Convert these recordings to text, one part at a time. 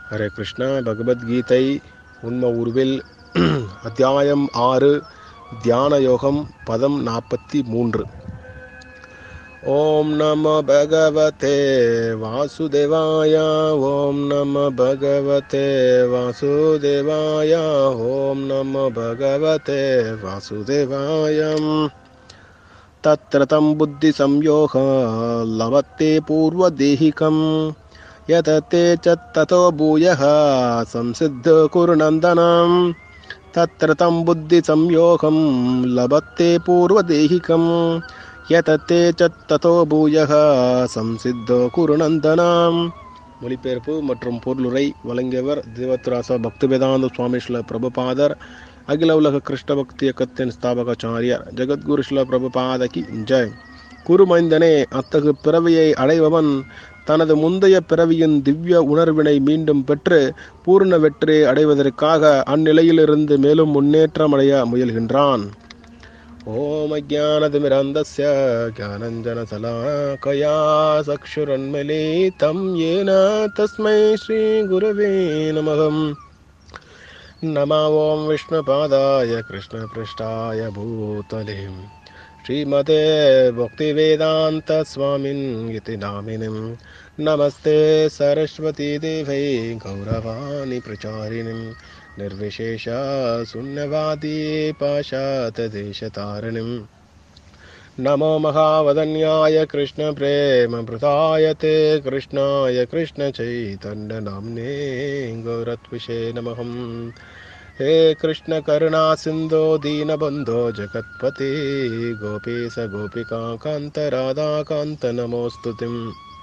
ஹரே கிருஷ்ணா பகவத்கீதை உண்ம உருவில் அத்தியாயம் ஆறு தியான யோகம் பதம் நாற்பத்தி மூன்று ஓம் நம பகவதே வாசுதேவாய ஓம் நம பகவதே வாசுதேவாய ஓம் நம பகவதே வாசுதேவாயம் तत्र तं बुद्धिसंयोग लभते पूर्वदेहिकं यत ते च ततो भूयः संसिद्ध कुरुनन्दनं तत्र तं बुद्धिसंयोगं लभते पूर्वदेहिकं यत ते च ततो भूयः संसिத்த குருநந்தனாம் மொழிபெயர்ப்பு மற்றும் பொருளுரை வழங்கியவர் தேவத்ராச பக்திவேதாந்த சுவாமி ஸ்ல பிரபுபாதர் அகில உலக கிருஷ்ண பக்தி இயக்கத்தின் ஸ்தாபகாச்சாரியார் ஜெகத்குரு ஸ்ல பிரபுபாதகி ஜெய் குருமைந்தனே அத்தகு பிறவியை அடைபவன் தனது முந்தைய பிறவியின் திவ்ய உணர்வினை மீண்டும் பெற்று பூர்ண வெற்றி அடைவதற்காக அந்நிலையிலிருந்து மேலும் முன்னேற்றம் அடைய முயல்கின்றான் ஓம் அஜானதிமிரந்தஸ்ய ज्ञानञ्जनशलाकया चक्षुरन्मिलितं येन तस्मै श्रीगुरवे नमः नमः ॐ विष्णुपादाय कृष्णपृष्ठाय भूतले श्रीमते भक्तिवेदान्तस्वामिन् इति नामिनीं नमस्ते सरस्वतीदेवै गौरवाणि प्रचारिणीं निर्विशेष शून्यवादी पाशातदेशतारिणीम् नमो महावदन्याय कृष्णप्रेमभृताय ते कृष्णाय कृष्णचैतन्यनाम्ने गौरत्विषे नमः हे कृष्णकरुणासिन्धो दीनबन्धो जगत्पते गोपीस गोपिका कान्तराधाकान्त नमोऽस्तु तिम्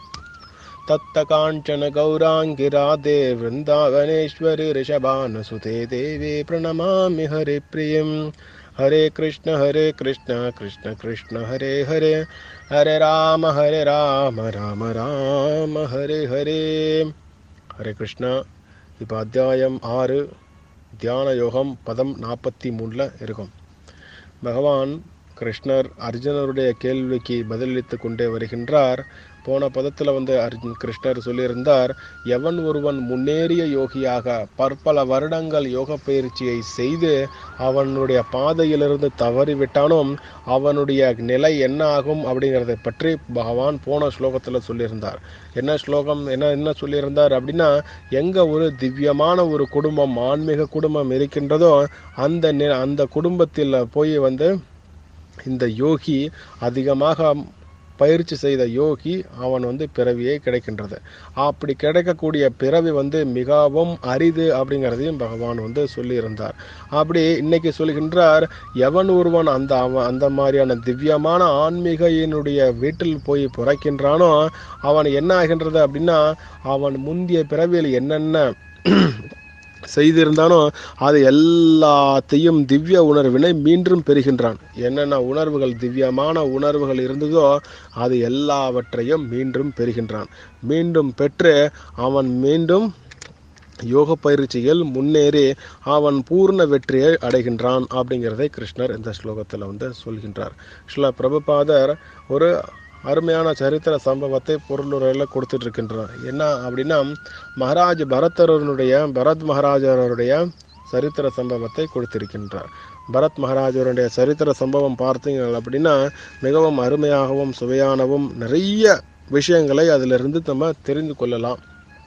तत्तकाञ्चन गौराङ्गि राधे वृन्दावनेश्वरि ऋषभानुसुते देवी प्रणमामि हरिप्रियम् हरे कृष्ण हरे कृष्ण कृष्ण कृष्ण हरे हरे हरे राम हरे ராம ராம ராம ஹரே ஹரே ஹரே கிருஷ்ணா இப்போ அத்தியாயம் ஆறு தியான யோகம் பதம் நாற்பத்தி மூணில் இருக்கும் பகவான் கிருஷ்ணர் அர்ஜுனருடைய கேள்விக்கு பதிலளித்து கொண்டே வருகின்றார் போன பதத்தில் வந்து அர்ஜுன் கிருஷ்ணர் சொல்லியிருந்தார் எவன் ஒருவன் முன்னேறிய யோகியாக பற்பல வருடங்கள் யோக பயிற்சியை செய்து அவனுடைய பாதையிலிருந்து தவறிவிட்டானோ அவனுடைய நிலை என்ன ஆகும் அப்படிங்கிறத பற்றி பகவான் போன ஸ்லோகத்தில் சொல்லியிருந்தார் என்ன ஸ்லோகம் என்ன என்ன சொல்லியிருந்தார் அப்படின்னா எங்கே ஒரு திவ்யமான ஒரு குடும்பம் ஆன்மீக குடும்பம் இருக்கின்றதோ அந்த அந்த குடும்பத்தில் போய் வந்து இந்த யோகி அதிகமாக பயிற்சி செய்த யோகி அவன் வந்து பிறவியே கிடைக்கின்றது அப்படி கிடைக்கக்கூடிய பிறவி வந்து மிகவும் அரிது அப்படிங்கிறதையும் பகவான் வந்து சொல்லியிருந்தார் அப்படி இன்னைக்கு சொல்கின்றார் எவன் ஒருவன் அந்த அவன் அந்த மாதிரியான திவ்யமான ஆன்மீகையினுடைய வீட்டில் போய் பிறக்கின்றானோ அவன் என்ன ஆகின்றது அப்படின்னா அவன் முந்திய பிறவியில் என்னென்ன செய்திருந்தானோ அது எல்லாத்தையும் திவ்ய உணர்வினை மீண்டும் பெறுகின்றான் என்னென்ன உணர்வுகள் திவ்யமான உணர்வுகள் இருந்ததோ அது எல்லாவற்றையும் மீண்டும் பெறுகின்றான் மீண்டும் பெற்று அவன் மீண்டும் யோக பயிற்சியில் முன்னேறி அவன் பூர்ண வெற்றியை அடைகின்றான் அப்படிங்கிறதை கிருஷ்ணர் இந்த ஸ்லோகத்தில் வந்து சொல்கின்றார் ஸ்ல பிரபுபாதர் ஒரு அருமையான சரித்திர சம்பவத்தை பொருளுரையில் கொடுத்துட்டு இருக்கின்றார் என்ன அப்படின்னா மகாராஜ் பரதரனுடைய பரத் மகாராஜருடைய சரித்திர சம்பவத்தை கொடுத்திருக்கின்றார் பரத் மகாராஜருடைய சரித்திர சம்பவம் பார்த்தீங்க அப்படின்னா மிகவும் அருமையாகவும் சுவையானவும் நிறைய விஷயங்களை அதிலிருந்து நம்ம தெரிந்து கொள்ளலாம்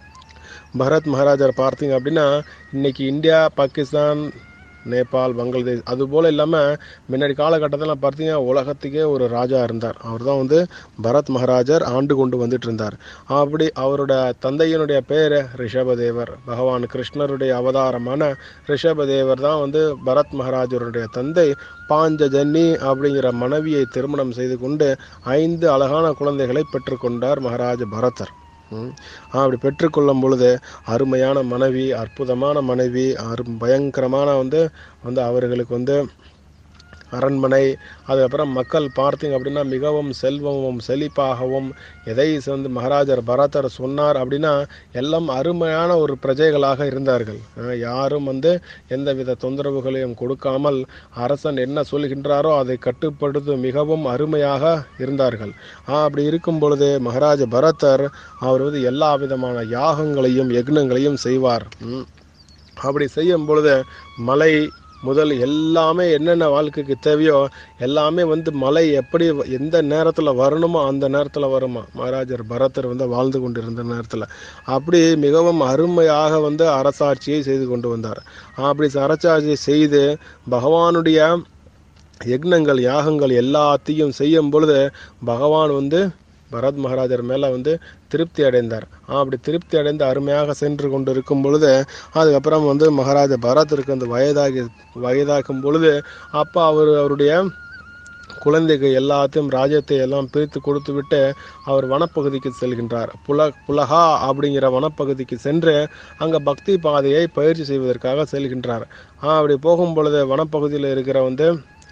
பரத் மகாராஜர் பார்த்தீங்க அப்படின்னா இன்னைக்கு இந்தியா பாகிஸ்தான் நேபாள் பங்களாதேஷ் அது போல் இல்லாமல் முன்னாடி காலகட்டத்தில் பார்த்தீங்கன்னா உலகத்துக்கே ஒரு ராஜா இருந்தார் அவர் தான் வந்து பரத் மகாராஜர் ஆண்டு கொண்டு வந்துட்டு இருந்தார் அப்படி அவரோட தந்தையினுடைய பேர் ரிஷபதேவர் பகவான் கிருஷ்ணருடைய அவதாரமான ரிஷபதேவர் தான் வந்து பரத் மகாராஜருடைய தந்தை பாஞ்சஜன்னி அப்படிங்கிற மனைவியை திருமணம் செய்து கொண்டு ஐந்து அழகான குழந்தைகளை பெற்றுக்கொண்டார் மகாராஜ பரதர் அப்படி பெற்றுக்கொள்ளும் பொழுது அருமையான மனைவி அற்புதமான மனைவி அரு பயங்கரமான வந்து வந்து அவர்களுக்கு வந்து அரண்மனை அதுக்கப்புறம் மக்கள் பார்த்தீங்க அப்படின்னா மிகவும் செல்வமும் செழிப்பாகவும் எதை வந்து மகாராஜர் பரதர் சொன்னார் அப்படின்னா எல்லாம் அருமையான ஒரு பிரஜைகளாக இருந்தார்கள் அஹ் யாரும் வந்து எந்தவித தொந்தரவுகளையும் கொடுக்காமல் அரசன் என்ன சொல்கின்றாரோ அதை கட்டுப்படுத்த மிகவும் அருமையாக இருந்தார்கள் ஆஹ் அப்படி இருக்கும் பொழுது மகாராஜ பரதர் அவர் வந்து எல்லா விதமான யாகங்களையும் யக்னங்களையும் செய்வார் ம். அப்படி செய்யும் பொழுது மலை முதல் எல்லாமே என்னென்ன வாழ்க்கைக்கு தேவையோ எல்லாமே வந்து மழை எப்படி வ- எந்த நேரத்தில் வரணுமோ அந்த நேரத்தில் வருமா மகாராஜர் பரதர் வந்து வாழ்ந்து கொண்டிருந்த நேரத்தில் அப்படி மிகவும் அருமையாக வந்து அரசாட்சியை செய்து கொண்டு வந்தார் அப்படி அரசாட்சி செய்து பகவானுடைய யக்னங்கள் யாகங்கள் எல்லாத்தையும் செய்யும் பொழுது பகவான் வந்து பரத் மகாராஜர் மேலே வந்து திருப்தி அடைந்தார் ஆ, அப்படி திருப்தி அடைந்து அருமையாக சென்று கொண்டு இருக்கும் பொழுது அதுக்கப்புறம் வந்து மகாராஜா பரத்திற்கு அந்த வயதாகி வயதாகும் பொழுது அப்போ அவர் அவருடைய குழந்தைக்கு எல்லாத்தையும் ராஜ்யத்தை எல்லாம் பிரித்து கொடுத்து விட்டு அவர் வனப்பகுதிக்கு செல்கின்றார் புல புலகா அப்படிங்கிற வனப்பகுதிக்கு சென்று அங்கே பக்தி பாதையை பயிற்சி செய்வதற்காக செல்கின்றார் ஆ, அப்படி போகும் பொழுது வனப்பகுதியில் இருக்கிற வந்து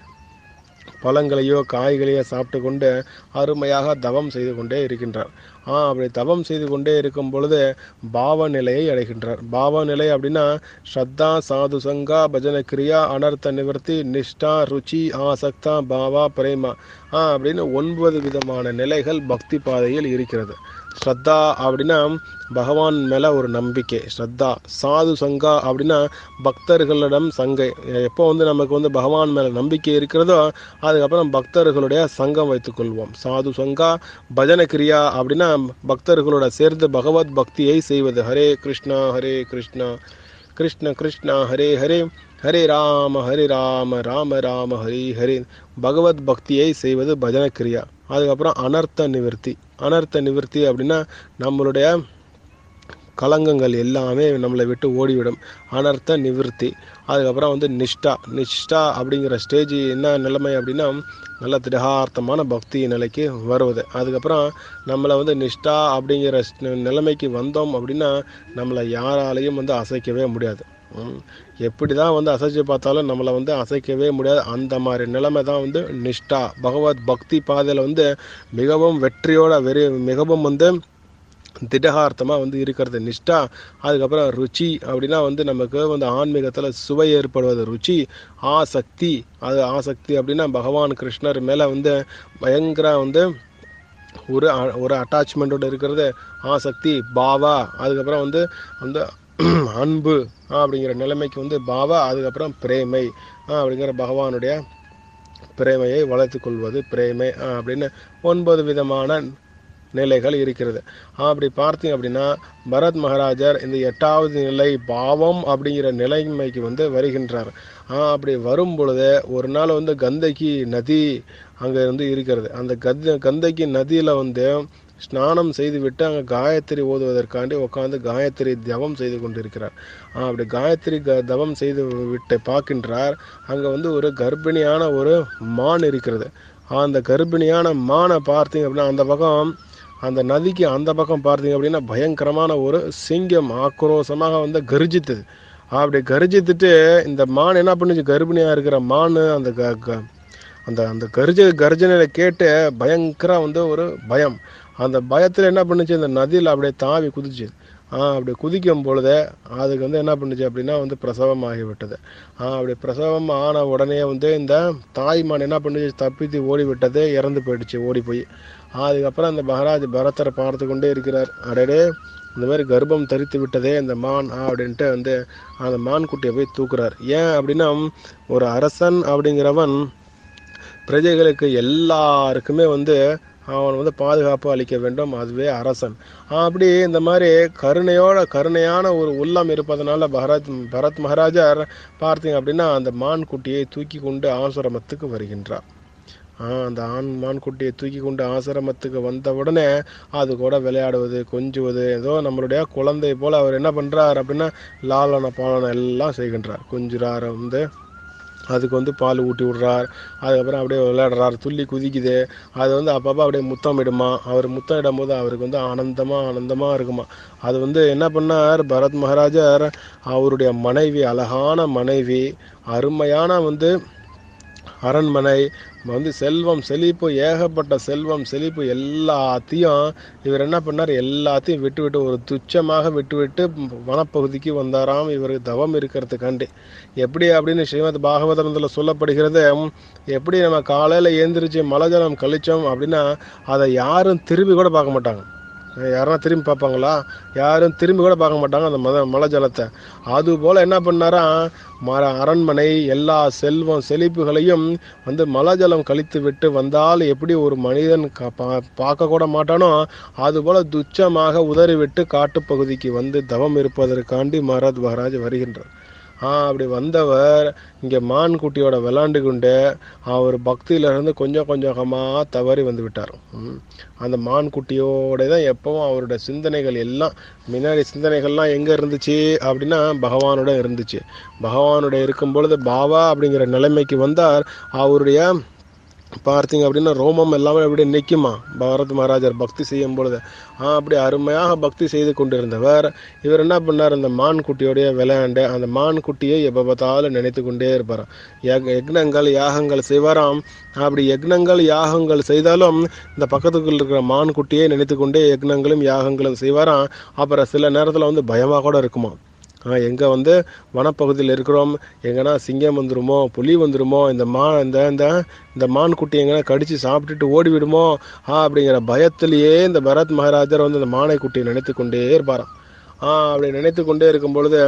பழங்களையோ காய்களையோ சாப்பிட்டு கொண்டு அருமையாக தவம் செய்து கொண்டே இருக்கின்றார் ஆ அப்படி தவம் செய்து கொண்டே இருக்கும் பொழுது பாவ நிலையை அடைகின்றார் பாவ நிலை அப்படின்னா ஸ்ரத்தா சாது சங்கா பஜன கிரியா அனர்த்த நிவர்த்தி நிஷ்டா ருச்சி ஆசக்தா பாவா பிரேமா ஆ அப்படின்னு ஒன்பது விதமான நிலைகள் பக்தி பாதையில் இருக்கிறது ஸ்ரத்தா அப்படின்னா பகவான் மேலே ஒரு நம்பிக்கை ஸ்ரத்தா சாது சங்கா அப்படின்னா பக்தர்களிடம் சங்கை எப்போ வந்து நமக்கு வந்து பகவான் மேலே நம்பிக்கை இருக்கிறதோ அதுக்கப்புறம் பக்தர்களுடைய சங்கம் வைத்துக்கொள்வோம் சாது சங்கா பஜன கிரியா அப்படின்னா பக்தர்களோட சேர்ந்து பகவத் பக்தியை செய்வது ஹரே கிருஷ்ணா ஹரே கிருஷ்ணா கிருஷ்ண கிருஷ்ணா ஹரே ஹரே ஹரே ராம ஹரே ராம ராம ராம ஹரி ஹரே பகவத் பக்தியை செய்வது பஜன கிரியா அதுக்கப்புறம் அனர்த்த நிவர்த்தி அனர்த்த நிவர்த்தி அப்படின்னா நம்மளுடைய கலங்கங்கள் எல்லாமே நம்மளை விட்டு ஓடிவிடும் அனர்த்த நிவிர்த்தி அதுக்கப்புறம் வந்து நிஷ்டா நிஷ்டா அப்படிங்கிற ஸ்டேஜ் என்ன நிலைமை அப்படின்னா நல்ல திடகார்த்தமான பக்தி நிலைக்கு வருவது அதுக்கப்புறம் நம்மளை வந்து நிஷ்டா அப்படிங்கிற ஸ்- நிலைமைக்கு வந்தோம் அப்படின்னா நம்மளை யாராலையும் வந்து அசைக்கவே முடியாது ம். எப்படி தான் வந்து அசைச்சு பார்த்தாலும் நம்மளை வந்து அசைக்கவே முடியாது அந்த மாதிரி நிலைமை தான் வந்து நிஷ்டா பகவத் பக்தி பாதையில் வந்து மிகவும் வெற்றியோட வெறி மிகவும் வந்து திடகார்த்தமாக வந்து இருக்கிறது நிஷ்டா அதுக்கப்புறம் ருச்சி அப்படின்னா வந்து நமக்கு வந்து ஆன்மீகத்தில் சுவை ஏற்படுவது ருச்சி ஆசக்தி அது ஆசக்தி அப்படின்னா பகவான் கிருஷ்ணர் மேலே வந்து பயங்கர வந்து ஒரு அ- ஒரு அட்டாச்மெண்ட்டோட இருக்கிறது ஆசக்தி பாவா அதுக்கப்புறம் வந்து அந்த அன்பு அப்படிங்கிற நிலைமைக்கு வந்து பாவா அதுக்கப்புறம் பிரேமை ஆ, அப்படிங்கிற பகவானுடைய பிரேமையை வளர்த்து கொள்வது பிரேமை ஆ, அப்படின்னு ஒன்பது விதமான நிலைகள் இருக்கிறது ஆ, அப்படி பார்த்தீங்க அப்படின்னா பரத் மகாராஜர் இந்த எட்டாவது நிலை பாவம் அப்படிங்கிற நிலைமைக்கு வந்து வருகின்றார் ஆ, அப்படி வரும் பொழுது ஒரு நாள் வந்து கந்தகி நதி அங்கே வந்து இருக்கிறது அந்த கந்த கந்தகி நதியில் வந்து ஸ்நானம் செய்துவிட்டு அங்கே காயத்ரி ஓதுவதற்காண்டி உட்காந்து காயத்ரி தவம் செய்து கொண்டிருக்கிறார் ஆ, அப்படி காயத்ரி க தவம் செய்து விட்டு பார்க்கின்றார் அங்கே வந்து ஒரு கர்ப்பிணியான ஒரு மான் இருக்கிறது ஆ, அந்த கர்ப்பிணியான மானை பார்த்தீங்க அப்படின்னா அந்த பக்கம் அந்த நதிக்கு அந்த பக்கம் பார்த்தீங்க அப்படின்னா பயங்கரமான ஒரு சிங்கம் ஆக்ரோஷமாக வந்து கர்ஜித்தது அப்படி கர்ஜித்துட்டு இந்த மான் என்ன பண்ணுச்சு கர்ப்பிணியாக இருக்கிற மான் அந்த க க- அந்த அந்த கர்ஜ கர்ஜனையை கேட்டு பயங்கர வந்து ஒரு பயம் அந்த பயத்தில் என்ன பண்ணுச்சு அந்த நதியில் அப்படியே தாவி குதிச்சு ஆ அப்படி குதிக்கும் பொழுது அதுக்கு வந்து என்ன பண்ணுச்சு அப்படின்னா வந்து பிரசவம் ஆகிவிட்டது ஆ அப்படி பிரசவம் ஆன உடனே வந்து இந்த தாய்மான் என்ன பண்ணுச்சு தப்பித்து ஓடி விட்டது இறந்து போயிடுச்சு ஓடி போய் அதுக்கப்புறம் அந்த மகாராஜ் பரதரை பார்த்து கொண்டே இருக்கிறார் அடடே இந்த மாதிரி கர்ப்பம் தரித்து விட்டதே இந்த மான் ஆ, அப்படின்ட்டு வந்து அந்த மான் குட்டியை போய் தூக்குறார் ஏன் அப்படின்னா ஒரு அரசன் அப்படிங்கிறவன் பிரஜைகளுக்கு எல்லாருக்குமே வந்து அவன் வந்து பாதுகாப்பு அளிக்க வேண்டும் அதுவே அரசன் அப்படி இந்த மாதிரி கருணையோட கருணையான ஒரு உள்ளம் இருப்பதனால பரத் பரத் மகாராஜர் பார்த்தீங்க அப்படின்னா அந்த மான் குட்டியை தூக்கி கொண்டு ஆசிரமத்துக்கு வருகின்றார் ஆ, அந்த ஆண் மான்குட்டியை தூக்கி கொண்டு ஆசிரமத்துக்கு வந்த உடனே அது கூட விளையாடுவது கொஞ்சுவது ஏதோ நம்மளுடைய குழந்தை போல அவர் என்ன பண்றார் அப்படின்னா லாலன பாலன எல்லாம் செய்கின்றார் கொஞ்சுறார் வந்து அதுக்கு வந்து பால் ஊட்டி விடுறார் அதுக்கப்புறம் அப்படியே விளையாடுறார் துள்ளி குதிக்குது அது வந்து அப்பப்போ அப்படியே முத்தம் இடுமா அவர் முத்தம் இடும்போது அவருக்கு வந்து ஆனந்தமா ஆனந்தமா இருக்குமா அது வந்து என்ன பண்ணார் பரத் மகாராஜர் அவருடைய மனைவி அழகான மனைவி அருமையான வந்து அரண்மனை வந்து செல்வம் செழிப்பு ஏகப்பட்ட செல்வம் செழிப்பு எல்லாத்தையும் இவர் என்ன பண்ணார் எல்லாத்தையும் விட்டு விட்டு ஒரு துச்சமாக விட்டு விட்டு வனப்பகுதிக்கு வந்தாராம் இவர் தவம் இருக்கிறதுக்காண்டி எப்படி அப்படின்னு ஸ்ரீமத் பாகவதத்தில் சொல்லப்படுகிறது எப்படி நம்ம காலையில் ஏந்திரிச்சு மலை ஜலம் கழிச்சோம் அப்படின்னா அதை யாரும் திரும்பி கூட பார்க்க மாட்டாங்க யாருன்னா திரும்பி பார்ப்பாங்களா யாரும் திரும்பி கூட பார்க்க மாட்டாங்க அந்த மத மலை ஜலத்தை அது போல் என்ன பண்ணாரா மர அரண்மனை எல்லா செல்வம் செழிப்புகளையும் வந்து மலை ஜலம் கழித்து விட்டு வந்தால் எப்படி ஒரு மனிதன் க- பா- பார்க்க கூட மாட்டானோ அதுபோல துச்சமாக உதறிவிட்டு காட்டுப்பகுதிக்கு வந்து தவம் இருப்பதற்காண்டி மகாராஜ் மகாராஜ் வருகின்றார் ஆ அப்படி வந்தவர் இங்கே மான் குட்டியோட விளாண்டு கொண்டு அவர் பக்தியிலிருந்து கொஞ்சம் கொஞ்சமாக தவறி வந்து விட்டார் ம். அந்த மான் குட்டியோட தான் எப்பவும் அவருடைய சிந்தனைகள் எல்லாம் முன்னாடி சிந்தனைகள்லாம் எங்கே இருந்துச்சு அப்படின்னா பகவானோட இருந்துச்சு பகவானோட இருக்கும் பொழுது பாபா அப்படிங்கிற நிலைமைக்கு வந்தார் அவருடைய பார்த்தீங்க அப்படின்னா ரோமம் எல்லாமே அப்படியே நிற்குமா பாரத் மகாராஜர் பக்தி செய்யும் பொழுது ஆ அப்படி அருமையாக பக்தி செய்து கொண்டிருந்தவர் இவர் என்ன பண்ணார் அந்த மான் குட்டியோடைய விளையாண்டு அந்த மான் குட்டியை எப்போ பார்த்தாலும் நினைத்து கொண்டே இருப்பார் யக்- யக்னங்கள் யாகங்கள் செய்வாராம் அப்படி யக்னங்கள் யாகங்கள் செய்தாலும் இந்த பக்கத்துக்குள்ள இருக்கிற மான் குட்டியை நினைத்து கொண்டே யக்னங்களும் யாகங்களும் செய்வாராம் அப்புறம் சில நேரத்தில் வந்து பயமாக கூட இருக்குமா எங்கே வந்து வனப்பகுதியில் இருக்கிறோம் எங்கன்னா சிங்கம் வந்துருமோ புலி வந்துருமோ இந்த மா இந்த இந்த இந்த மான் குட்டி எங்கன்னா கடிச்சு சாப்பிட்டுட்டு ஓடி விடுமோ ஆ அப்படிங்கிற பயத்திலேயே இந்த பரத் மகாராஜர் வந்து இந்த மானை குட்டியை நினைத்து கொண்டே இருப்பாராம் ஆ அப்படி நினைத்து கொண்டே இருக்கும் பொழுது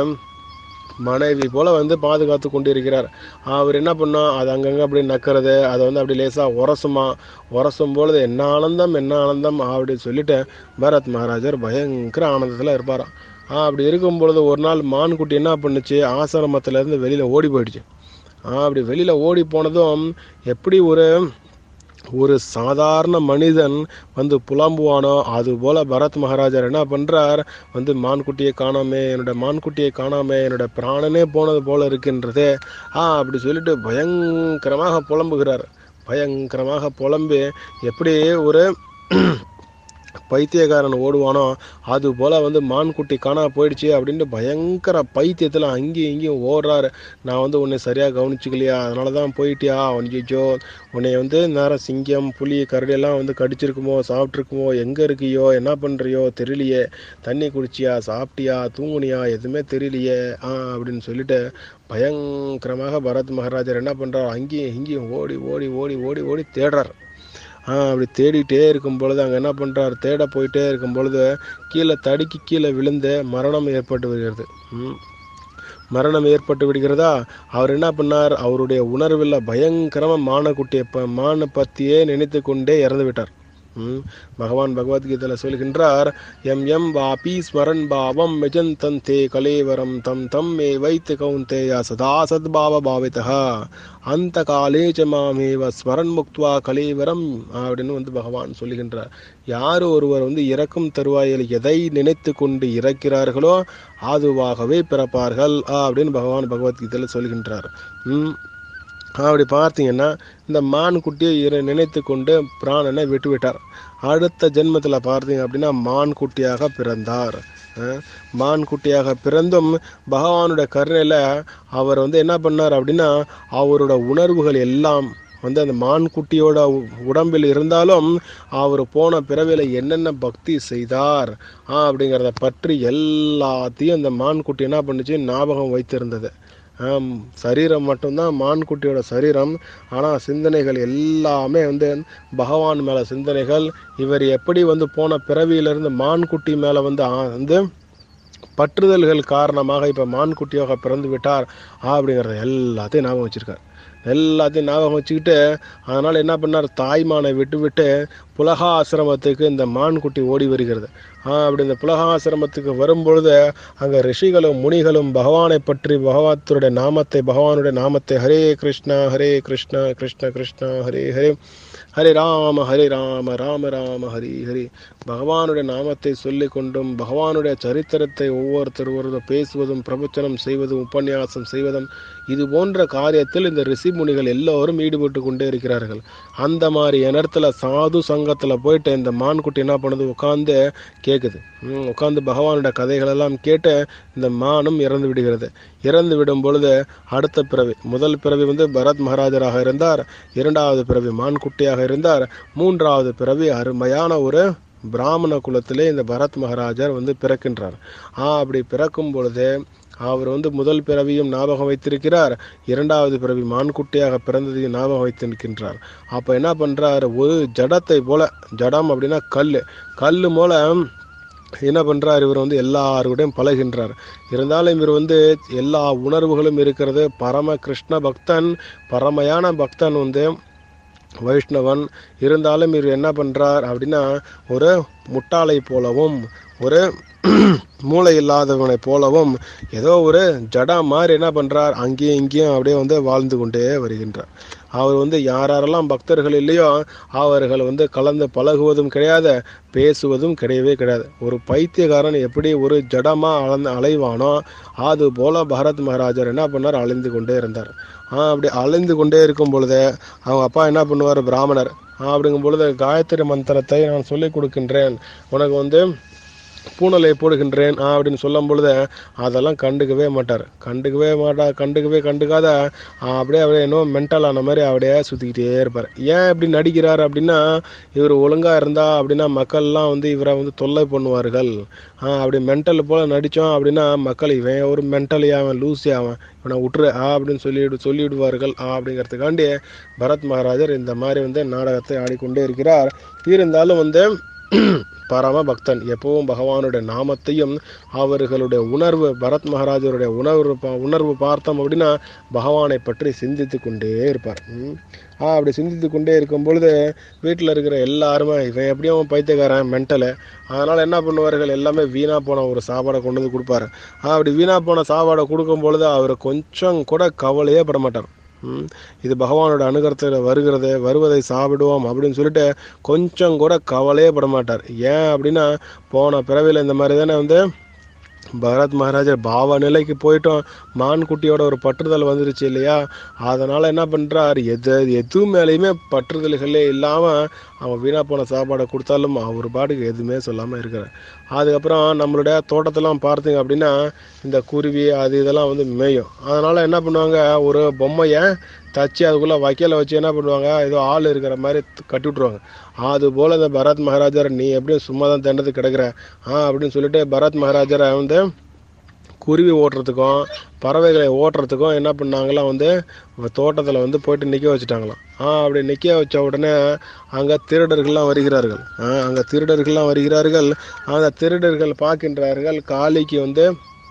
மனைவி போல வந்து பாதுகாத்து கொண்டிருக்கிறார் அவர் என்ன பண்ணா அது அங்கங்கே அப்படி நக்கிறது அதை வந்து அப்படி லேசாக உரசுமா உரசும் பொழுது என்ன ஆனந்தம் என்ன ஆனந்தம் அப்படின்னு சொல்லிட்டு பரத் மகாராஜர் பயங்கர ஆனந்தத்தில் இருப்பாராம் ஆ அப்படி இருக்கும் பொழுது ஒரு நாள் மான்குட்டி என்ன பண்ணுச்சு ஆசிரமத்திலேருந்து வெளியில் ஓடி போயிடுச்சு ஆ அப்படி வெளியில் ஓடி போனதும் எப்படி ஒரு ஒரு சாதாரண மனிதன் வந்து புலம்புவானோ அது போல பரத் மகாராஜர் என்ன பண்றார் வந்து மான்குட்டியை காணாமே என்னோட மான்குட்டியை காணாமே என்னோட பிராணனே போனது போல இருக்கின்றதே ஆ அப்படி சொல்லிட்டு பயங்கரமாக புலம்புகிறார் பயங்கரமாக புலம்பி எப்படி ஒரு பைத்தியக்காரன் ஓடுவானோ அது போல வந்து மான்குட்டி காணா போயிடுச்சு அப்படின்ட்டு பயங்கர பைத்தியத்தில் அங்கேயும் இங்கேயும் ஓடுறாரு நான் வந்து உன்னை சரியாக கவனிச்சுக்கலையா அதனால தான் போயிட்டியா ஒன்றிச்சோ உன்னை வந்து நேரம் சிங்கம் புலி கரடியெல்லாம் வந்து கடிச்சிருக்குமோ சாப்பிட்ருக்குமோ எங்கே இருக்கியோ என்ன பண்ணுறியோ தெரியலையே தண்ணி குடிச்சியா சாப்பிட்டியா தூங்குனியா எதுவுமே தெரியலையே ஆ அப்படின்னு சொல்லிட்டு பயங்கரமாக பரத் மகாராஜர் என்ன பண்ணுறார் அங்கேயும் இங்கேயும் ஓடி ஓடி ஓடி ஓடி ஓடி தேடுறார் ஆ அப்படி தேடிட்டே இருக்கும் பொழுது அங்கே என்ன பண்ணுறார் தேட போயிட்டே இருக்கும் பொழுது கீழே தடுக்கி கீழே விழுந்து மரணம் ஏற்பட்டு வருகிறது ம். மரணம் ஏற்பட்டு விடுகிறதா அவர் என்ன பண்ணார் அவருடைய உணர்வில் பயங்கரமாக மானக்குட்டியை ப மானை பற்றியே நினைத்து கொண்டே இறந்து விட்டார் ம். பகவான் பகவத்கீதையில் சொல்கின்றார் எம் எம் வாபி ஸ்மரன் பாவம் மெஜந்தன் தே கலேவரம் தம் தம் மே வைத்து கௌந்தேயா சதா சத்பாவ பாவிதா அந்த காலே ச மாமேவ ஸ்மரன் முக்துவா கலேவரம் அப்படின்னு வந்து பகவான் சொல்லுகின்றார் யார் ஒருவர் வந்து இறக்கும் தருவாயில் எதை நினைத்து கொண்டு இறக்கிறார்களோ அதுவாகவே பிறப்பார்கள் அப்படின்னு பகவான் பகவத்கீதையில் சொல்கின்றார் ம் அப்படி பார்த்தீங்கன்னா இந்த மான் குட்டியை இர- நினைத்து கொண்டு பிராணனை விட்டு விட்டார் அடுத்த ஜென்மத்தில் பார்த்தீங்க அப்படின்னா மான் குட்டியாக பிறந்தார் அஹ் மான் குட்டியாக பிறந்தும் பகவானுடைய கருணையில் அவர் வந்து என்ன பண்ணார் அப்படின்னா அவரோட உணர்வுகள் எல்லாம் வந்து அந்த மான் குட்டியோட உ- உடம்பில் இருந்தாலும் அவர் போன பிறவியில் என்னென்ன பக்தி செய்தார் ஆ, அப்படிங்கிறத பற்றி எல்லாத்தையும் அந்த மான் குட்டி என்ன பண்ணுச்சு ஞாபகம் வைத்திருந்தது ஆம், சரீரம் மட்டும்தான் மான்குட்டியோட சரீரம் ஆனால் சிந்தனைகள் எல்லாமே வந்து பகவான் மேலே சிந்தனைகள் இவர் எப்படி வந்து போன பிறவியிலிருந்து மான்குட்டி மேலே வந்து ஆ- வந்து பற்றுதல்கள் காரணமாக இப்போ மான்குட்டியாக பிறந்து விட்டார் அப்படிங்கிறத எல்லாத்தையும் ஞாபகம் வச்சிருக்கார் எல்லாத்தையும் ஞாபகம் வச்சுக்கிட்டு அதனால் என்ன பண்ணார் தாய்மானை விட்டு விட்டு புலகா ஆசிரமத்துக்கு இந்த மான்குட்டி ஓடி வருகிறது ஆ, அப்படி இந்த புலகா ஆசிரமத்துக்கு வரும்பொழுது அங்கே ரிஷிகளும் முனிகளும் பகவானை பற்றி பகவாத்துடைய நாமத்தை பகவானுடைய நாமத்தை ஹரே கிருஷ்ணா ஹரே கிருஷ்ணா கிருஷ்ண கிருஷ்ணா ஹரே ஹரே ஹரே ராம ஹரே ராம ராம ராம ஹரி ஹரி பகவானுடைய நாமத்தை சொல்லிக் கொண்டும் பகவானுடைய சரித்திரத்தை ஒவ்வொருத்தர் ஒருவர் பேசுவதும் பிரவச்சனம் செய்வதும் உபன்யாசம் செய்வதும் இது போன்ற காரியத்தில் இந்த ரிஷி முனிகள் எல்லோரும் ஈடுபட்டு கொண்டே இருக்கிறார்கள் அந்த மாதிரி இடத்துல சாது சங்கத்தில் போயிட்டு இந்த மான்குட்டி என்ன பண்ணுது உட்காந்து கேட்குது உட்காந்து பகவானுடைய கதைகள் எல்லாம் கேட்டு இந்த மானும் இறந்து விடுகிறது இறந்து விடும் பொழுது அடுத்த பிறவி முதல் பிறவி வந்து பரத் மகாராஜராக இருந்தார் இரண்டாவது பிறவி மான்குட்டியாக இருந்தார் மூன்றாவது பிறவி அருமையான ஒரு பிராமண குலத்திலே இந்த பரத் மகாராஜர் வந்து பிறக்கின்றார் ஆ அப்படி பிறக்கும் பொழுது அவர் வந்து முதல் பிறவியும் ஞாபகம் வைத்திருக்கிறார் இரண்டாவது பிறவி மான்குட்டியாக பிறந்ததையும் ஞாபகம் வைத்திருக்கின்றார் அப்போ என்ன பண்ணுறார் ஒரு ஜடத்தை போல ஜடம் அப்படின்னா கல் கல் மூலம் என்ன பண்ணுறார் இவர் வந்து எல்லாருக்கூடையும் பழகின்றார் இருந்தாலும் இவர் வந்து எல்லா உணர்வுகளும் இருக்கிறது பரம கிருஷ்ண பக்தன் பரமையான பக்தன் வந்து வைஷ்ணவன் இருந்தாலும் இவர் என்ன பண்ணுறார் அப்படின்னா ஒரு முட்டாளை போலவும் ஒரு மூளை இல்லாதவனை போலவும் ஏதோ ஒரு ஜடா மாதிரி என்ன பண்ணுறார் அங்கேயும் இங்கேயும் அப்படியே வந்து வாழ்ந்து கொண்டே வருகின்றார் அவர் வந்து யார் யாரெல்லாம் பக்தர்கள் இல்லையோ அவர்கள் வந்து கலந்து பழகுவதும் கிடையாது பேசுவதும் கிடையவே கிடையாது ஒரு பைத்தியக்காரன் எப்படி ஒரு ஜடமா அளந்து அலைவானோ அது போல பரத் மகாராஜர் என்ன பண்ணார் அலைந்து கொண்டே இருந்தார் ஆ அப்படி அலைந்து கொண்டே இருக்கும் பொழுது அவங்க அப்பா என்ன பண்ணுவார் பிராமணர் ஆ அப்படிங்கும் பொழுது காயத்ரி மந்திரத்தை நான் சொல்லிக் கொடுக்கின்றேன் உனக்கு வந்து பூனலை போடுகின்றேன் ஆ அப்படின்னு சொல்லும் பொழுது அதெல்லாம் கண்டுக்கவே மாட்டார் கண்டுக்கவே மாட்டார் கண்டுக்கவே கண்டுக்காத ஆ, அப்படியே அப்படியே இன்னும் மென்டல் ஆன மாதிரி அப்படியே சுற்றிக்கிட்டே இருப்பார் ஏன் இப்படி நடிக்கிறார் அப்படின்னா இவர் ஒழுங்காக இருந்தா அப்படின்னா மக்கள்லாம் வந்து இவரை வந்து தொல்லை பண்ணுவார்கள் ஆ, அப்படி மென்டல் போல் நடித்தோம் அப்படின்னா மக்கள் இவன் ஒரு மென்டலி அவன் லூசி அவன் இவனை விட்டுரு ஆ அப்படின்னு சொல்லிவிடு சொல்லிவிடுவார்கள் ஆ அப்படிங்கிறதுக்காண்டி பரத் மகாராஜர் இந்த மாதிரி வந்து நாடகத்தை ஆடிக்கொண்டே இருக்கிறார் இருந்தாலும் வந்து பரம பக்தன் எப்பவும் பகவானுடைய நாமத்தையும் அவர்களுடைய உணர்வு பரத் மகாராஜருடைய உணர்வு பா- உணர்வு பார்த்தோம் அப்படின்னா பகவானை பற்றி சிந்தித்து கொண்டே இருப்பார் ம். ஆ அப்படி சிந்தித்து கொண்டே இருக்கும் பொழுது வீட்டில் இருக்கிற எல்லாருமே இவன் எப்படியும் பைத்தியக்காரன் மென்டலு அதனால் என்ன பண்ணுவார்கள் எல்லாமே வீணாக போன ஒரு சாப்பாடை கொண்டு வந்து கொடுப்பாரு ஆ, அப்படி வீணாக போன சாப்பாடை கொடுக்கும் பொழுது அவர் கொஞ்சம் கூட கவலையே பட மாட்டார் ம். இது பகவானோட அனுகரத்தில் வருகிறது வருவதை சாப்பிடுவோம் அப்படின்னு சொல்லிட்டு கொஞ்சம் கூட கவலையே பட மாட்டார் ஏன் அப்படின்னா போன பிறவியில் இந்த மாதிரி தானே வந்து பரத் மகாராஜர் பாவ நிலைக்கு போயிட்டோம் மான் குட்டியோட ஒரு பற்றுதல் வந்துருச்சு இல்லையா அதனால் என்ன பண்ணுறார் எது எது மேலேயுமே பற்றுதல்களே இல்லாமல் அவன் வீணாக போன சாப்பாடை கொடுத்தாலும் அவர் பாட்டுக்கு எதுவுமே சொல்லாமல் இருக்கிறார் அதுக்கப்புறம் நம்மளுடைய தோட்டத்தெல்லாம் பார்த்தீங்க அப்படின்னா இந்த குருவி அது இதெல்லாம் வந்து மேயும் அதனால் என்ன பண்ணுவாங்க ஒரு பொம்மையை தச்சு அதுக்குள்ளே வைக்கல வச்சு என்ன பண்ணுவாங்க ஏதோ ஆள் இருக்கிற மாதிரி த- கட்டி விட்ருவாங்க அது போல் இந்த பரத் மகாராஜர் நீ எப்படியும் சும்மா தான் தண்டது கிடக்குற ஆ அப்படின்னு சொல்லிட்டு பரத் மகாராஜரை வந்து குருவி ஓட்டுறதுக்கும் பறவைகளை ஓட்டுறதுக்கும் என்ன பண்ணாங்களாம் வந்து தோட்டத்தில் வந்து போயிட்டு நிற்க வச்சுட்டாங்களாம் ஆ அப்படி நிற்க வச்ச உடனே அங்கே திருடர்கள்லாம் வருகிறார்கள் ஆ அங்கே திருடர்கள்லாம் வருகிறார்கள் அந்த திருடர்கள் பார்க்கின்றார்கள் காளிக்கு வந்து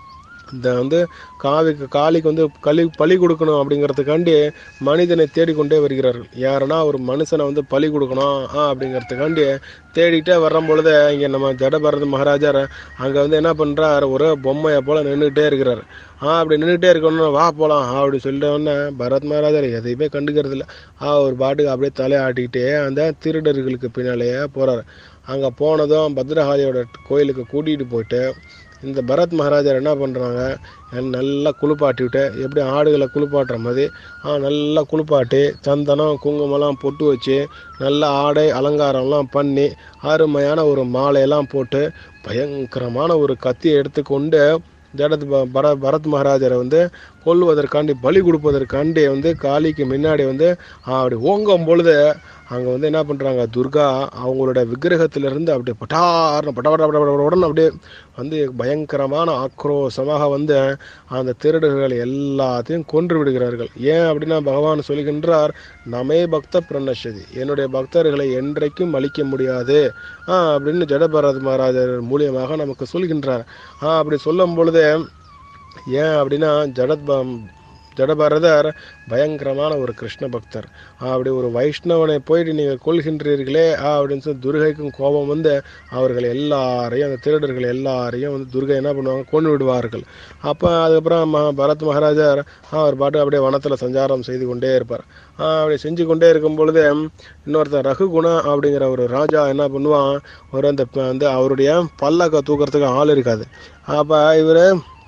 இந்த வந்து காவிக்கு காளிக்கு வந்து களி பலி கொடுக்கணும் அப்படிங்கிறதுக்காண்டி மனிதனை தேடிக்கொண்டே வருகிறார்கள் யாருன்னா ஒரு மனுஷனை வந்து பலி கொடுக்கணும் ஆ அப்படிங்கிறதுக்காண்டி தேடிக்கிட்டே வரும் பொழுது இங்கே நம்ம ஜடபரத மகாராஜர் அங்கே வந்து என்ன பண்ணுறார் ஒரு பொம்மையை போல் நின்றுக்கிட்டே இருக்கிறார் ஆ அப்படி நின்றுட்டே இருக்கணும் வா போகலாம் அப்படி சொல்லிட்ட உடனே பரத் மகாராஜர் எதையுமே கண்டுக்கிறது இல்லை ஆ ஒரு பாட்டுக்கு அப்படியே தலையாட்டிக்கிட்டே அந்த திருடர்களுக்கு பின்னாலேயே போகிறார் அங்கே போனதும் பத்ரகாளியோட கோயிலுக்கு கூட்டிகிட்டு போயிட்டு இந்த பரத் மகாராஜர் என்ன பண்ணுறாங்க நல்லா குளிப்பாட்டி விட்டு எப்படி ஆடுகளை குளிப்பாட்டுற மாதிரி ஆ, நல்லா குளிப்பாட்டி சந்தனம் குங்குமம்லாம் பொட்டு வச்சு நல்ல ஆடை அலங்காரம்லாம் பண்ணி அருமையான ஒரு மாலையெல்லாம் போட்டு பயங்கரமான ஒரு கத்தியை எடுத்துக்கொண்டு ஜடத் ப- பர பரத் மகாராஜரை வந்து கொல்வதற்காண்டி பலி கொடுப்பதற்காண்டி வந்து காளிக்கு முன்னாடி வந்து ஆ, அப்படி ஓங்கும் பொழுது அங்கே வந்து என்ன பண்ணுறாங்க துர்கா அவங்களோட விக்கிரகத்திலிருந்து அப்படியே பட்டார்னு பட்ட பட்ட பட்ட பட்ட உடனே அப்படியே வந்து பயங்கரமான ஆக்ரோஷமாக வந்து அந்த திருடர்கள் எல்லாத்தையும் கொன்று விடுகிறார்கள் ஏன் அப்படின்னா பகவான் சொல்கின்றார் நமே பக்த பிரணஷதி என்னுடைய பக்தர்களை என்றைக்கும் அழிக்க முடியாது ஆ, அப்படின்னு ஜடபரத் மகாராஜர் மூலியமாக நமக்கு சொல்கின்றார் ஆ, அப்படி சொல்லும் பொழுது ஏன் அப்படின்னா ஜடத் ப- ஜடபரதர் பயங்கரமான ஒரு கிருஷ்ண பக்தர் அப்படி ஒரு வைஷ்ணவனை போயிட்டு நீங்கள் கொள்கின்றீர்களே அப்படின்னு சொல்லி துர்கைக்கும் கோபம் வந்து அவர்கள் எல்லாரையும் அந்த திருடர்கள் எல்லாரையும் வந்து துர்கை என்ன பண்ணுவாங்க கொண்டு விடுவார்கள் அப்போ அதுக்கப்புறம் ம- பரத் மகாராஜர் அவர் பாட்டு அப்படியே வனத்தில் சஞ்சாரம் செய்து கொண்டே இருப்பார் ஆஹ் அப்படி செஞ்சு கொண்டே இருக்கும் பொழுது இன்னொருத்தர் ரகுகுணா அப்படிங்கிற ஒரு ராஜா என்ன பண்ணுவான் ஒரு அந்த ப- வந்து அவருடைய பல்லக்க தூக்கிறதுக்கு ஆள் இருக்காது அப்போ இவர்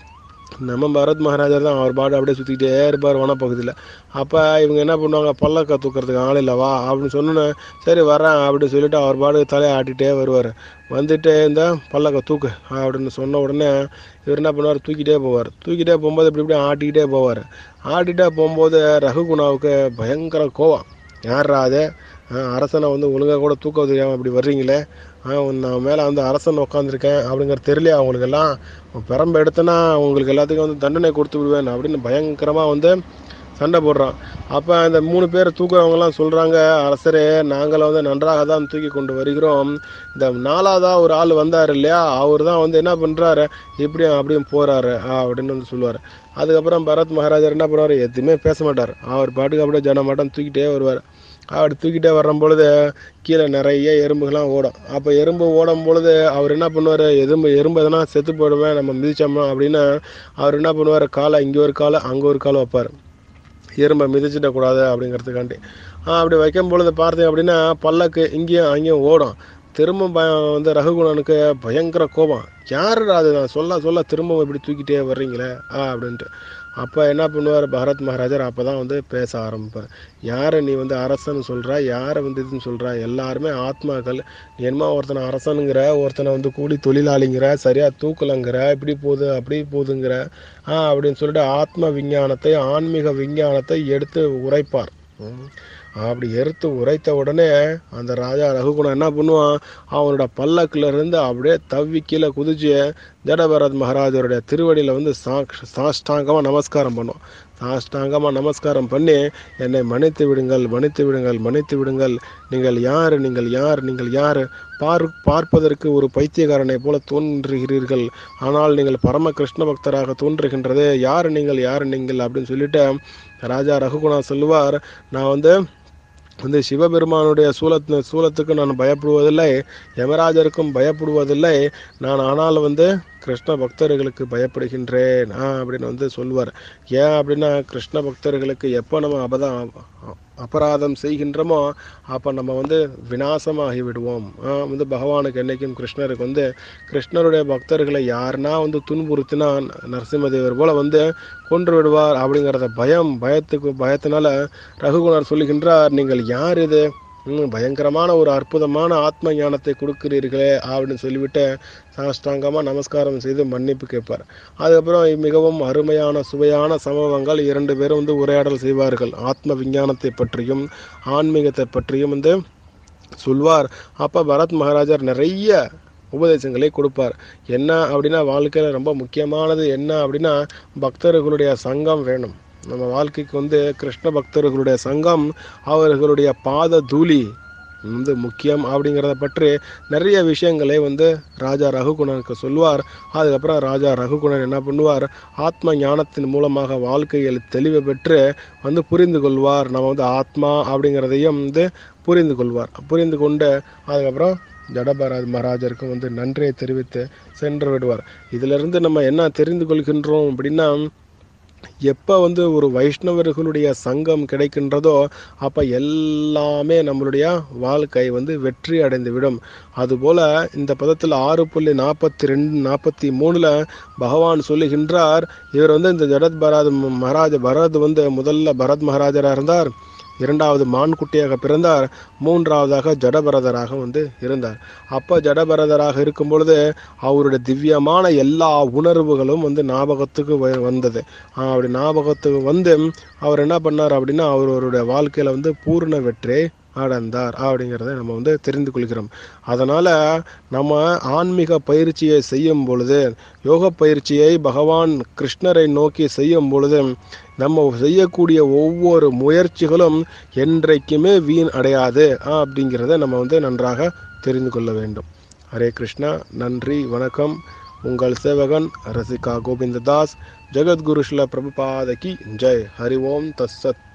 நம்ம பரத் மகாராஜர் தான் அவர் பாட்டு அப்படியே சுற்றிக்கிட்டே இருப்பார் வனப்பகுதியில் அப்போ இவங்க என்ன பண்ணுவாங்க பல்லக்க தூக்கிறதுக்கு ஆள் இல்லவா அப்படின்னு சொன்னோன்னே சரி வரேன் அப்படின்னு சொல்லிட்டு அவர் பாட்டு தலையை ஆட்டிகிட்டே வருவார் வந்துட்டு இந்த பல்லக்க தூக்கு அப்படின்னு சொன்ன உடனே இவர் என்ன பண்ணுவார் தூக்கிட்டே போவார் தூக்கிட்டே போகும்போது இப்படி இப்படி ஆட்டிக்கிட்டே போவார் ஆட்டிகிட்டே போகும்போது ரகுகுணாவுக்கு பயங்கர கோவம் யார்ரா அது ஆ, அரசனை வந்து ஒழுங்காக கூட தூக்க தெரியாமல் இப்படி வர்றீங்களே ஆ, உன் நான் மேலே வந்து அரசன் உட்காந்துருக்கேன் அப்படிங்கிறது தெரியலையா அவங்களுக்கெல்லாம் பெரம்பு எடுத்தேன்னா உங்களுக்கு எல்லாத்துக்கும் வந்து தண்டனை கொடுத்து விடுவேன் அப்படின்னு பயங்கரமாக வந்து சண்டை போடுறான் அப்போ அந்த மூணு பேர் தூக்குறவங்கலாம் சொல்கிறாங்க அரசரே நாங்கள் வந்து நன்றாக தான் தூக்கி கொண்டு வருகிறோம் இந்த நாலாவதா ஒரு ஆள் வந்தார் இல்லையா அவர் தான் வந்து என்ன பண்ணுறாரு இப்படியும் அப்படியும் போகிறாரு அப்படின்னு வந்து சொல்லுவார் அதுக்கப்புறம் பரத் மகாராஜர் என்ன பண்ணுவார் எதுவுமே பேச மாட்டார் அவர் பாட்டுக்கு அப்படியே ஜனமாட்டம் தூக்கிட்டே வருவார் அப்படி தூக்கிட்டே வரும் பொழுது கீழே நிறைய எறும்புகள்லாம் ஓடும் அப்போ எறும்பு ஓடும் பொழுது அவர் என்ன பண்ணுவார் எறும்பு எறும்பு எதனா செத்து போயிடுவேன் நம்ம மிதிச்சோம்னா அப்படின்னு அவர் என்ன பண்ணுவார் காலை இங்கே ஒரு காலை அங்கே ஒரு காலை வைப்பார் எறும்பை மிதிச்சிடக்கூடாது அப்படிங்கிறதுக்காண்டி ஆ, அப்படி வைக்கும் பொழுது பார்த்தீங்க அப்படின்னா பல்லக்கு இங்கேயும் அங்கேயும் ஓடும் திரும்ப ப வந்து ரகுகுணனுக்கு பயங்கர கோபம் யாருடா அது நான் சொல்ல சொல்ல திரும்ப இப்படி தூக்கிட்டே வர்றீங்களே ஆ அப்படின்ட்டு அப்போ என்ன பண்ணுவார் பரத் மகாராஜர் அப்போ தான் வந்து பேச ஆரம்பிப்பார் யாரை நீ வந்து அரசன் சொல்கிற யாரை வந்து இதுன்னு சொல்கிற எல்லாருமே ஆத்மாக்கள் நீ என்னமோ ஒருத்தனை அரசனுங்கிற ஒருத்தனை வந்து கூலி தொழிலாளிங்கிற சரியாக தூக்கலங்கிற இப்படி போகுது அப்படி போகுதுங்கிற ஆ அப்படின்னு சொல்லிட்டு ஆத்ம விஞ்ஞானத்தை ஆன்மீக விஞ்ஞானத்தை எடுத்து உரைப்பார் ம். அப்படி எடுத்து உரைத்த உடனே அந்த ராஜா ரகுகுணம் என்ன பண்ணுவான் அவனோட பல்லக்குல இருந்து அப்படியே தவ்வி கீழே குதிச்சு ஜடபரத் மகாராஜருடைய திருவடியில் வந்து சாக் சாஷ்டாங்கமாக நமஸ்காரம் பண்ணுவான் சாஷ்டாங்கமாக நமஸ்காரம் பண்ணி என்னை மன்னித்து விடுங்கள் மன்னித்து விடுங்கள் மன்னித்து விடுங்கள் நீங்கள் யார் நீங்கள் யார் நீங்கள் யார் பார் பார்ப்பதற்கு ஒரு பைத்தியக்காரனை போல தோன்றுகிறீர்கள் ஆனால் நீங்கள் பரம கிருஷ்ண பக்தராக தோன்றுகின்றது யார் நீங்கள் யார் நீங்கள் அப்படின்னு சொல்லிட்டு ராஜா ரகுகுணா சொல்லுவார் நான் வந்து வந்து சிவபெருமானுடைய சூலத் சூலத்துக்கு நான் பயப்படுவதில்லை யமராஜருக்கும் பயப்படுவதில்லை நான் ஆனால் வந்து கிருஷ்ண பக்தர்களுக்கு பயப்படுகின்றேன் ஆ அப்படின்னு வந்து சொல்லுவார் ஏன் அப்படின்னா கிருஷ்ண பக்தர்களுக்கு எப்போ நம்ம அபதம் அபராதம் செய்கின்றோமோ அப்போ நம்ம வந்து விநாசமாகி விடுவோம் ஆ, வந்து பகவானுக்கு என்னைக்கும் கிருஷ்ணருக்கு வந்து கிருஷ்ணருடைய பக்தர்களை யாருன்னா வந்து துன்புறுத்தினா நரசிம்மதேவர் போல வந்து கொன்று விடுவார் அப்படிங்கிறத பயம் பயத்துக்கு பயத்தினால ரகுகுணர் சொல்லுகின்றார் நீங்கள் யார் இது ம், பயங்கரமான ஒரு அற்புதமான ஆத்ம ஞானத்தை கொடுக்கிறீர்களே அப்படின்னு சொல்லிவிட்டு சாஷ்டாங்கமாக நமஸ்காரம் செய்து மன்னிப்பு கேட்பார் அதுக்கப்புறம் மிகவும் அருமையான சுவையான சம்பவங்கள் இரண்டு பேரும் வந்து உரையாடல் செய்வார்கள் ஆத்ம விஞ்ஞானத்தை பற்றியும் ஆன்மீகத்தை பற்றியும் வந்து சொல்வார் அப்போ பரத் மகாராஜர் நிறைய உபதேசங்களை கொடுப்பார் என்ன அப்படின்னா வாழ்க்கையில் ரொம்ப முக்கியமானது என்ன அப்படின்னா பக்தர்களுடைய சங்கம் வேணும் நம்ம வாழ்க்கைக்கு வந்து கிருஷ்ண பக்தர்களுடைய சங்கம் அவர்களுடைய பாத தூளி வந்து முக்கியம் அப்படிங்கிறத பற்றி நிறைய விஷயங்களை வந்து ராஜா ரகுகுணனுக்கு சொல்வார் அதுக்கப்புறம் ராஜா ரகுகுணன் என்ன பண்ணுவார் ஆத்ம ஞானத்தின் மூலமாக வாழ்க்கையில் தெளிவு பெற்று வந்து புரிந்து கொள்வார் நம்ம வந்து ஆத்மா அப்படிங்கிறதையும் வந்து புரிந்து கொள்வார் புரிந்து கொண்டு அதுக்கப்புறம் ஜடபரத் மகாராஜருக்கும் வந்து நன்றியை தெரிவித்து சென்று விடுவார் இதிலிருந்து நம்ம என்ன தெரிந்து கொள்கின்றோம் அப்படின்னா எப்போ வந்து ஒரு வைஷ்ணவர்களுடைய சங்கம் கிடைக்கின்றதோ அப்போ எல்லாமே நம்மளுடைய வாழ்க்கை வந்து வெற்றி அடைந்து விடும் அதுபோல் இந்த பதத்தில் ஆறு புள்ளி நாற்பத்தி ரெண்டு நாற்பத்தி மூணில் பகவான் சொல்லுகின்றார் இவர் வந்து இந்த ஜடத் பரத் மகாராஜ பரத் வந்து முதல்ல பரத் மகாராஜராக இருந்தார் இரண்டாவது மான்குட்டியாக பிறந்தார் மூன்றாவதாக ஜடபரதராக வந்து இருந்தார் அப்போ ஜடபரதராக இருக்கும் பொழுது அவருடைய திவ்யமான எல்லா உணர்வுகளும் வந்து ஞாபகத்துக்கு வ- வந்தது ஆஹ் அப்படி ஞாபகத்துக்கு வந்து அவர் என்ன பண்ணார் அப்படின்னா அவருடைய வாழ்க்கையில் வந்து பூர்ண வெற்றியை அடைந்தார் அப்படிங்கிறத நம்ம வந்து தெரிந்து கொள்கிறோம் அதனால் நம்ம ஆன்மீக பயிற்சியை செய்யும் பொழுது யோக பயிற்சியை பகவான் கிருஷ்ணரை நோக்கி செய்யும் பொழுது நம்ம செய்யக்கூடிய ஒவ்வொரு முயற்சிகளும் என்றைக்குமே வீண் அடையாது ஆ, அப்படிங்கிறத நம்ம வந்து நன்றாக தெரிந்து கொள்ள வேண்டும் ஹரே கிருஷ்ணா நன்றி வணக்கம் உங்கள் சேவகன் ரசிகா கோவிந்ததாஸ் ஜெகத்குரு ஸ்ல பிரபுபாத கி ஜெய் ஹரி ஓம் தஸ்ஸத்